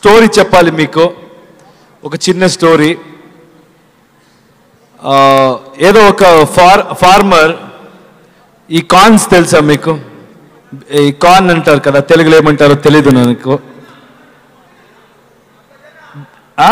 Story చెప్పాలి మీకు ఒక చిన్న స్టోరీ ఆ, ఏదో ఒక ఫార్ ఫార్మర్ ఈ కార్న్స్ తెలుసా మీకు ఈ కార్న్ అంటారు కదా తెలుగులో ఏమంటారో తెలీదు నాకు ఆ?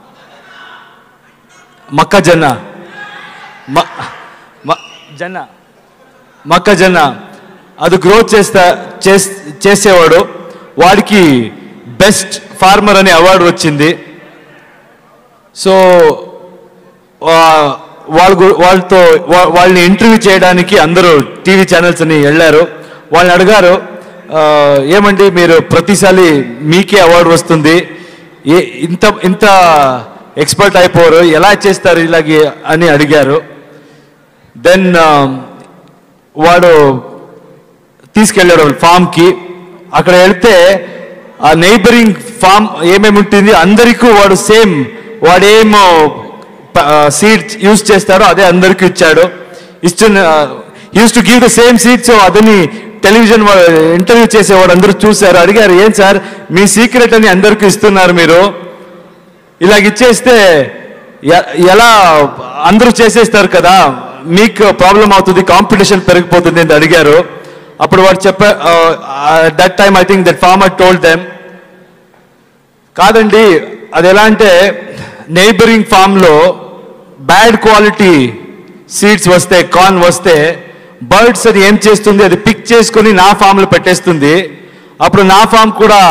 మొక్కజొన్న మ- మ- జొన్న మొక్కజొన్న అది గ్రోత్ చేస్తా చేస్- చేసేవాడు వాడికి బెస్ట్ ఫార్మర్ అనే అవార్డు వచ్చింది సో వా- వాళ్ళు గు- వాళ్ళతో వా- వాళ్ళని ఇంటర్వ్యూ చేయడానికి అందరూ టీవీ ఛానల్స్ అని వెళ్ళారు వాళ్ళని అడిగారు "ఆ, ఏమండి మీరు ప్రతిసారి మీకే అవార్డు వస్తుంది ఏ ఇంత ఇంత ఎక్స్పర్ట్ అయిపోరు ఎలా చేస్తారు ఇలాగే అని అడిగారు దెన్ వాడు తీసుకెళ్ళాడు ఫామ్కి అక్కడ వెళ్తే ఆ నైబరింగ్ ఫామ్ ఏమేమి ఉంటుంది అందరికీ వాడు సేమ్ వాడేమో సీడ్ యూస్ చేస్తారో అదే అందరికీ ఇచ్చాడు ఇస్తున్న use to give the same seat so అదని టెలివిజన్ ఇంటర్వ్యూ చేసేవాడు అందరూ చూశారు అడిగారు ఏం సార్ మీ సీక్రెట్ అని అందరికీ ఇస్తున్నారు మీరు ఇలాగ ఇచ్చేస్తే ఎ- ఎలా అందరూ చేసేస్తారు కదా మీకు ప్రాబ్లం అవుతుంది కాంపిటీషన్ పెరిగిపోతుంది అని అడిగారు అప్పుడు వాడు చెప్ప that time I think that farmer told them కాదండి అది ఎలా అంటే నైబరింగ్ ఫామ్లో బ్యాడ్ క్వాలిటీ సీడ్స్ వస్తే కార్న్ వస్తే బర్డ్స్ అది ఏం చేస్తుంది అది పిక్ చేసుకొని నా ఫామ్లో పెట్టేస్తుంది అప్పుడు నా ఫామ్ కూడా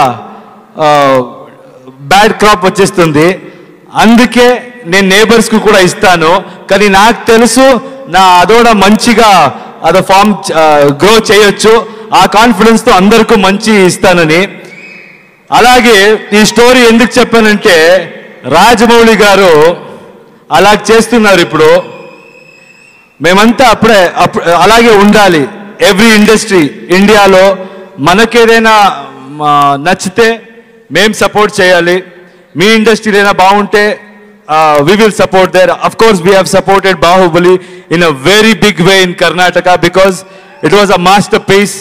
బ్యాడ్ క్రాప్ వచ్చేస్తుంది అందుకే నేను నేబర్స్కి కూడా ఇస్తాను కానీ నాకు తెలుసు నా అదోడ మంచిగా అదో ఫామ్ గ్రో చేయొచ్చు ఆ కాన్ఫిడెన్స్తో అందరికీ మంచి ఇస్తానని అలాగే ఈ స్టోరీ ఎందుకు చెప్పానంటే రాజమౌళి గారు అలా చేస్తున్నారు ఇప్పుడు మేమంతా అప్పుడే అప్పుడు అలాగే ఉండాలి ఎవ్రీ ఇండస్ట్రీ ఇండియాలో మనకేదైనా మా, నచ్చితే మేం సపోర్ట్ చేయాలి మీ ఇండస్ట్రీ ఏదైనా బాగుంటే we will support there of course we have supported Baahubali in a very big way in Karnataka because it was a masterpiece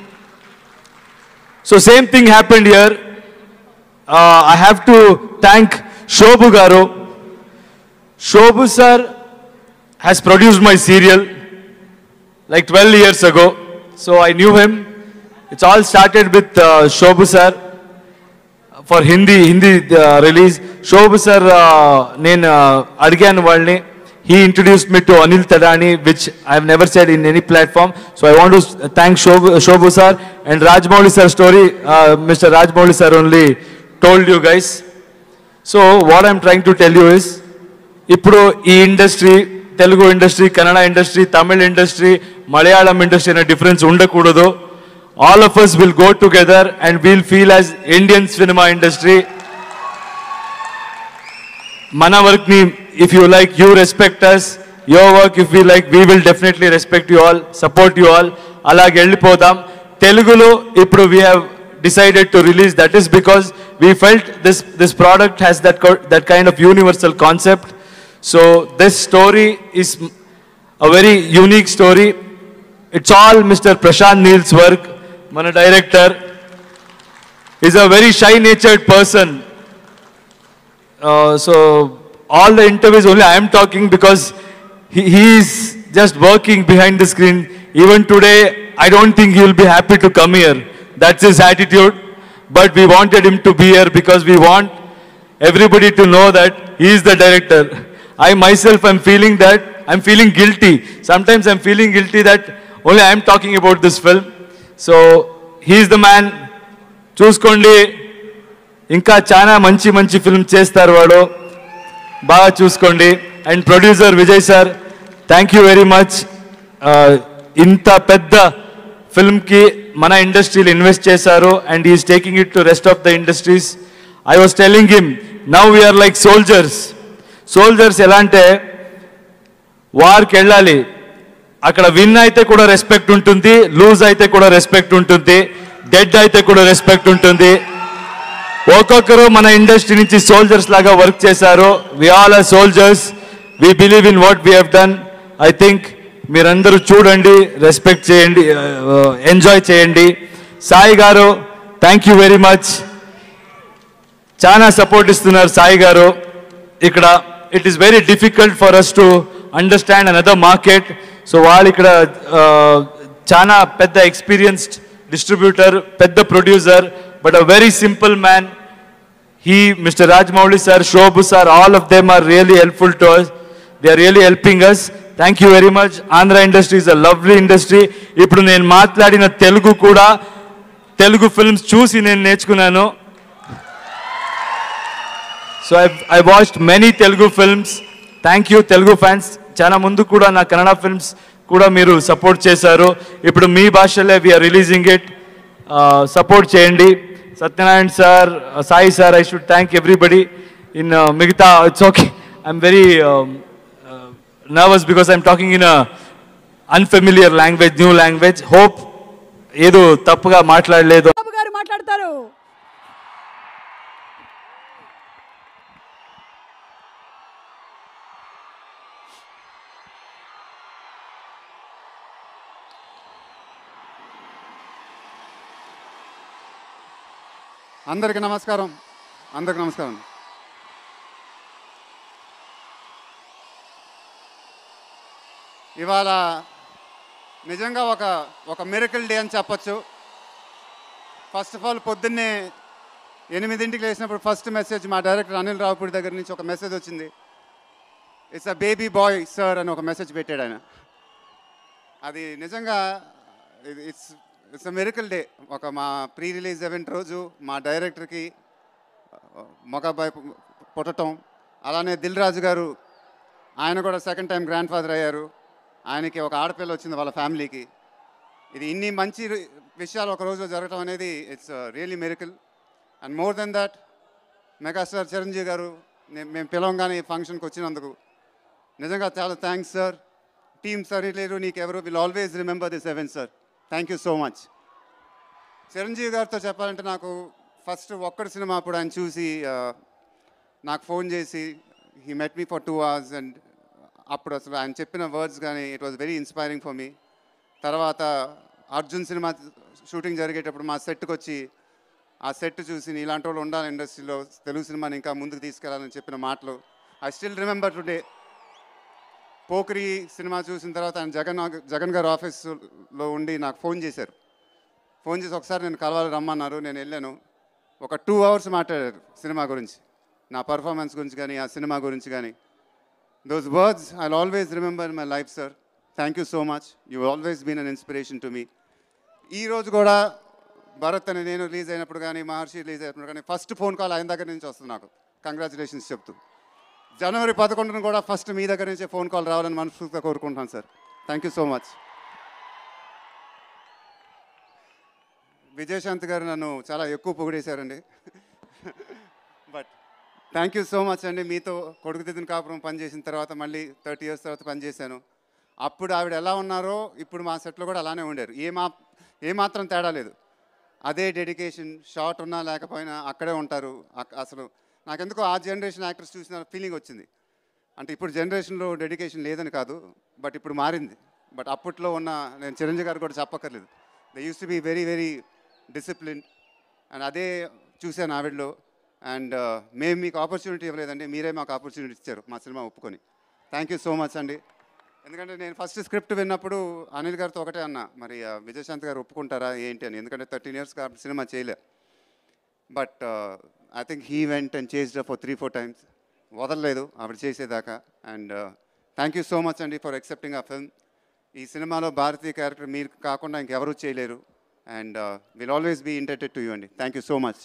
so same thing happened here I have to thank Shobu గారు Shobu sir has produced my serial like 12 years ago. So I knew him. It's all started with uh, Shobhu sir for Hindi Hindi uh, release. Shobhu sir, uh, నేను అడిగాను వాళ్ళని he introduced me to Anil Tadani, which I have never said in any platform. So I want to thank Shobhu, Shobhu sir and Rajmouli sir story. Uh, Mr. Rajmouli sir only told you guys. So what I'm trying to tell you is ఇప్పుడు ఈ industry Telugu industry Kannada industry Tamil industry Malayalam industry అనే difference ఉండకూడదు all of us will go together and we'll feel as Indian cinema industry మన work ని if you like you respect us your work if you like we will definitely respect you all support you all అలాగే వెళ్ళిపోదాం తెలుగులో ఇప్పుడు we have decided to release that is because we felt this this product has that co- that kind of universal concept so this story is m- a very unique story it's all mr prashant neel's work mana director is a very shy natured person uh, so all the interviews only I am talking because he, he is just working behind the screen. Even today, I don't think he will be happy to come here. That's his attitude. But we wanted him to be here because we want everybody to know that he is the director. I myself am feeling that I'm feeling guilty. Sometimes I'm feeling guilty that only I am talking about this film. So he is the man. చూసుకోండి ఇంకా చాలా మంచి మంచి film చేస్తారు వాడు బాగా చూసుకోండి and producer Vijay sir thank you very much ఇంత పెద్ద ఫిల్మ్కి మన ఇండస్ట్రీలో ఇన్వెస్ట్ చేశారు and is taking it to rest of the industries I was telling him now we are like soldiers soldiers ఎలా అంటే వార్కి వెళ్ళాలి అక్కడ విన్ అయితే కూడా రెస్పెక్ట్ ఉంటుంది లూజ్ అయితే కూడా రెస్పెక్ట్ ఉంటుంది డెడ్ అయితే కూడా రెస్పెక్ట్ ఉంటుంది ఒక్కొక్కరు మన ఇండస్ట్రీ నుంచి సోల్జర్స్ లాగా వర్క్ చేశారు we all are soldiers we believe in what we done I think మీరందరూ చూడండి రెస్పెక్ట్ చేయండి ఎంజాయ్ చేయండి సాయి గారు థ్యాంక్ యూ వెరీ మచ్ చాలా సపోర్ట్ ఇస్తున్నారు సాయి గారు ఇక్కడ it is very difficult for us to understand another market so వాళ్ళు ఇక్కడ ఆ, చాలా పెద్ద ఎక్స్పీరియన్స్డ్ డిస్ట్రిబ్యూటర్ పెద్ద producer but a very simple man he, Mr. Rajmouli sir, Shobhu sir, all of them are really helpful to us. They are really helping us. Thank you very much Andhra industry is a lovely industry ఇప్పుడు నేను మాట్లాడిన తెలుగు కూడా Telugu films చూసి నేను నేర్చుకున్నాను so I I watched many Telugu films thank you Telugu fans చాలా ముందు కూడా నా కన్నడ ఫిల్మ్స్ కూడా మీరు సపోర్ట్ చేశారు ఇప్పుడు మీ భాషలో వీఆర్ రిలీజింగ్ ఇట్ సపోర్ట్ చేయండి Satyanarayana sir Sai sir I should thank everybody in మిగతా it's okay I'm very nervous because I'm talking in unfamiliar language new language hope ఏదో తప్పుగా మాట్లాడలేదు బాబు గారు మాట్లాడతారు అందరికి నమస్కారం అందరికి నమస్కారం ఇవాళ నిజంగా ఒక ఒక మిరకల్ డే అని చెప్పొచ్చు ఫస్ట్ ఆఫ్ ఆల్ పొద్దున్నే ఎనిమిదింటికి లేచినప్పుడు ఫస్ట్ మెసేజ్ మా డైరెక్టర్ అనిల్ రావుపూడి దగ్గర నుంచి ఒక మెసేజ్ వచ్చింది it's a baby boy sir అని ఒక మెసేజ్ పెట్టాడు ఆయన అది నిజంగా it's it's a miracle day ఒక మా ప్రీ రిలీజ్ ఈవెంట్ రోజు మా డైరెక్టర్కి మగ అబ్బాయి పు- పుట్టటం అలానే దిల్ రాజు గారు ఆయన కూడా సెకండ్ టైం గ్రాండ్ ఫాదర్ అయ్యారు ఆయనకి ఒక ఆడపిల్ల వచ్చింది వాళ్ళ ఫ్యామిలీకి ఇది ఇన్ని మంచి రి- విషయాలు ఒక రోజు జరగటం అనేది it's really miracle and more than that megastar Chiranjeevi గారు నే- మేము పిలవంగానే ఈ ఫంక్షన్కి వచ్చినందుకు నిజంగా చాలా థ్యాంక్స్ సార్ టీమ్ సార్ లేరు నీకెవరు will always remember this event sir thank you so much Chiranjeevi గారితో చెప్పాలంటే నాకు ఫస్ట్ ఒక్కడి సినిమా అప్పుడు ఆయన చూసి ఆ, నాకు ఫోన్ చేసి he met me for two hours and అప్పుడు అసలు ఆయన చెప్పిన వర్డ్స్ కానీ it was very inspiring for me తర్వాత అర్జున్ సినిమా షూటింగ్ జరిగేటప్పుడు మా సెట్కి వచ్చి ఆ సెట్ చూసి "నీ ఇలాంటి వాళ్ళు ఉండాలి ఇండస్ట్రీలో తెలుగు సినిమాని ఇంకా ముందుకు తీసుకెళ్లాలని చెప్పిన మాటలు I still remember today Pokiri సినిమా చూసిన తర్వాత ఆయన జగన్ జగన్ గారు ఆఫీస్లో ఉండి నాకు ఫోన్ చేశారు ఫోన్ చేసి ఒకసారి నేను కలవాలి రమ్మన్నారు నేను వెళ్ళాను ఒక టూ అవర్స్ మాట్లాడారు సినిమా గురించి నా పర్ఫార్మెన్స్ గురించి కానీ ఆ సినిమా గురించి కానీ those words I always remember my life sir thank you so much you always been an inspiration to me ఈ రోజు కూడా భరత్ అని నేను రిలీజ్ అయినప్పుడు కానీ మహర్షి రిలీజ్ అయినప్పుడు కానీ ఫస్ట్ ఫోన్ కాల్ ఆయన దగ్గర నుంచి వస్తుంది నాకు కంగ్రాచులేషన్స్ చెప్తూ జనవరి పదకొండున కూడా ఫస్ట్ మీ దగ్గర నుంచే ఫోన్ కాల్ రావాలని మనస్ఫూర్తిగా కోరుకుంటున్నాను sir thank you so much Vijayashanti గారు నన్ను చాలా ఎక్కువ పొగిడేశారండి but thank you so much అండి మీతో కొడుకు దిద్దున కాపురం పనిచేసిన తర్వాత మళ్ళీ థర్టీ ఇయర్స్ తర్వాత పనిచేశాను అప్పుడు ఆవిడ ఎలా ఉన్నారో ఇప్పుడు మా సెట్లో కూడా అలానే ఉండారు ఏ మా ఏ మాత్రం తేడా లేదు అదే డెడికేషన్ షార్ట్ ఉన్నా లేకపోయినా అక్కడే ఉంటారు అక్- అసలు నాకెందుకో ఆ జనరేషన్ యాక్టర్స్ చూసిన ఫీలింగ్ వచ్చింది అంటే ఇప్పుడు జనరేషన్లో డెడికేషన్ లేదని కాదు బట్ ఇప్పుడు మారింది బట్ అప్పట్లో ఉన్న నేను చిరంజీవి గారు కూడా చెప్పక్కర్లేదు they use to be very very discipline and అదే చూశాను ఆవిడలో అండ్ మేము మీకు ఆపర్చునిటీ ఇవ్వలేదండి మీరే మాకు ఆపర్చునిటీ ఇచ్చారు మా సినిమా ఒప్పుకొని థ్యాంక్ యూ సో మచ్ అండి ఎందుకంటే నేను ఫస్ట్ స్క్రిప్ట్ విన్నప్పుడు అనిల్ గారితో ఒకటే అన్నా మరి ఆ, విజయశాంతి గారు ఒప్పుకుంటారా ఏంటి అని ఎందుకంటే థర్టీన్ ఇయర్స్ కాబట్టి సినిమా చేయలే but I think he went and chased for three four times వదలలేదు ఆవిడ చేసేదాకా and thank you so much అండి ఫర్ యాక్సెప్టింగ్ ఆ ఫిల్మ్ ఈ సినిమాలో భారతీయ క్యారెక్టర్ మీరు కాకుండా ఇంకెవరూ చేయలేరు and will always be indebted to you అండి థ్యాంక్ యూ సో మచ్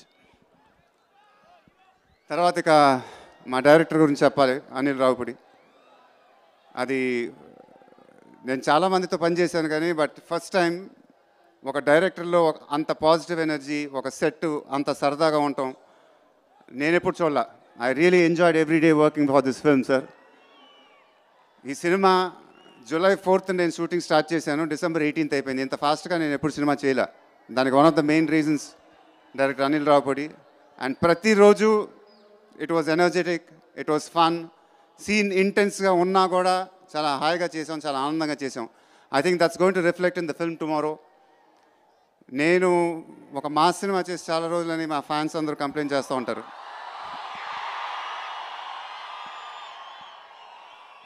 తర్వాత ఇక మా డైరెక్టర్ గురించి చెప్పాలి అనిల్ రావుపూడి అది నేను చాలామందితో పనిచేశాను కానీ బట్ ఫస్ట్ టైం ఒక డైరెక్టర్లో ఒక- అంత పాజిటివ్ ఎనర్జీ ఒక సెట్ అంత సరదాగా ఉండటం నేను ఎప్పుడు చూడాల I really enjoyed every day working for this film sir ఈ సినిమా జూలై ఫోర్త్ నేను షూటింగ్ స్టార్ట్ చేశాను డిసెంబర్ ఎయిటీన్త్ అయిపోయింది ఇంత ఫాస్ట్గా నేను ఎప్పుడు సినిమా చేయలే దానికి one of the main reasons director Anil Ravipudi and ప్రతిరోజు it was energetic it was fun scene ఇంటెన్స్గా ఉన్నా కూడా చాలా హాయిగా చేసాం చాలా ఆనందంగా చేసాం I think that's going to reflect in the film tomorrow నేను ఒక మాస్ సినిమా చేసి చాలా రోజులని మా ఫ్యాన్స్ అందరూ కంప్లైంట్ చేస్తూ ఉంటారు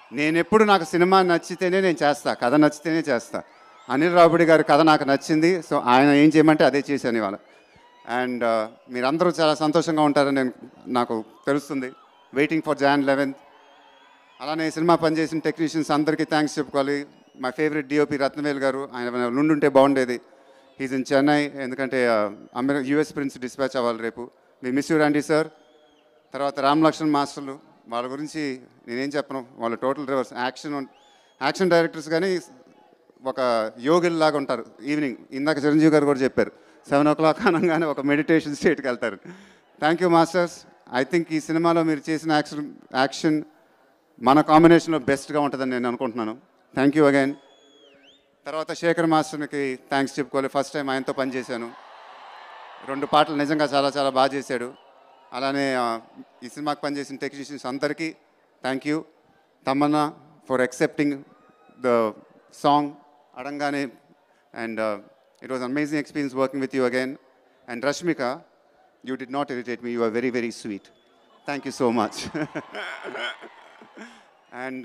నేను ఎప్పుడు నాకు సినిమా నచ్చితేనే నేను చేస్తా కథ నచ్చితేనే చేస్తా అనిల్ రావుడి గారి కథ నాకు నచ్చింది సో ఆయన ఏం చేయమంటే అదే చేశాను ఇవాళ అండ్ మీరందరూ చాలా సంతోషంగా ఉంటారని నేను నాకు తెలుస్తుంది వెయిటింగ్ ఫర్ జాన్ లెవెన్త్ అలానే ఈ సినిమా పనిచేసిన టెక్నీషియన్స్ అందరికీ థ్యాంక్స్ చెప్పుకోవాలి మై ఫేవరెట్ డిఓపి రత్నవేల్ గారు ఆయన నుండుంటే బాగుండేది హీజ్ ఇన్ చెన్నై ఎందుకంటే అమెరికా యూఎస్ ప్రిన్స్ డిస్పాచ్ అవ్వాలి రేపు మీ మిస్ యూ రండి సార్ తర్వాత రామ్ లక్ష్మణ్ మాస్టర్లు వాళ్ళ గురించి నేనేం చెప్పను వాళ్ళు total reverse action action directors కానీ ఒక యోగిల్లాగా ఉంటారు ఈవినింగ్ ఇందాక చిరంజీవి గారు కూడా చెప్పారు సెవెన్ ఓ క్లాక్ అనగానే ఒక మెడిటేషన్ స్టేట్కి వెళ్తారు thank you masters I think ఈ సినిమాలో మీరు చేసిన యాక్షన్ యాక్షన్ మన కాంబినేషన్లో బెస్ట్గా ఉంటుందని నేను అనుకుంటున్నాను థ్యాంక్ యూ అగైన్ తర్వాత శేఖర్ మాస్టర్కి థ్యాంక్స్ చెప్పుకోవాలి ఫస్ట్ టైం ఆయనతో పనిచేశాను రెండు పాటలు నిజంగా చాలా చాలా బాగా చేశాడు అలానే ఆ, ఈ సినిమాకి పనిచేసిన టెక్నీషియన్స్ అందరికీ thank you Tamannaah for accepting the song అడంగానే and it was amazing experience working with you again and Rashmika you did not irritate me you are very very sweet thank you so much and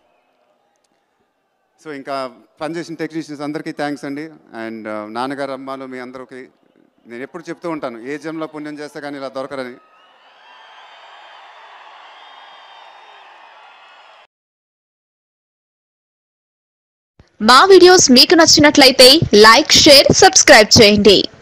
so ఇంకా పనిచేసిన technicians అందరికీ thanks అండి and నాన్నగారు అమ్మాలు మీ అందరికీ నేను ఎప్పుడు చెప్తూ ఉంటాను ఏ జన్మలో పుణ్యం చేస్తే కానీ ఇలా దొరకరని మా వీడియోస్ మీకు నచ్చినట్లయితే లైక్ షేర్ సబ్స్క్రైబ్ చేయండి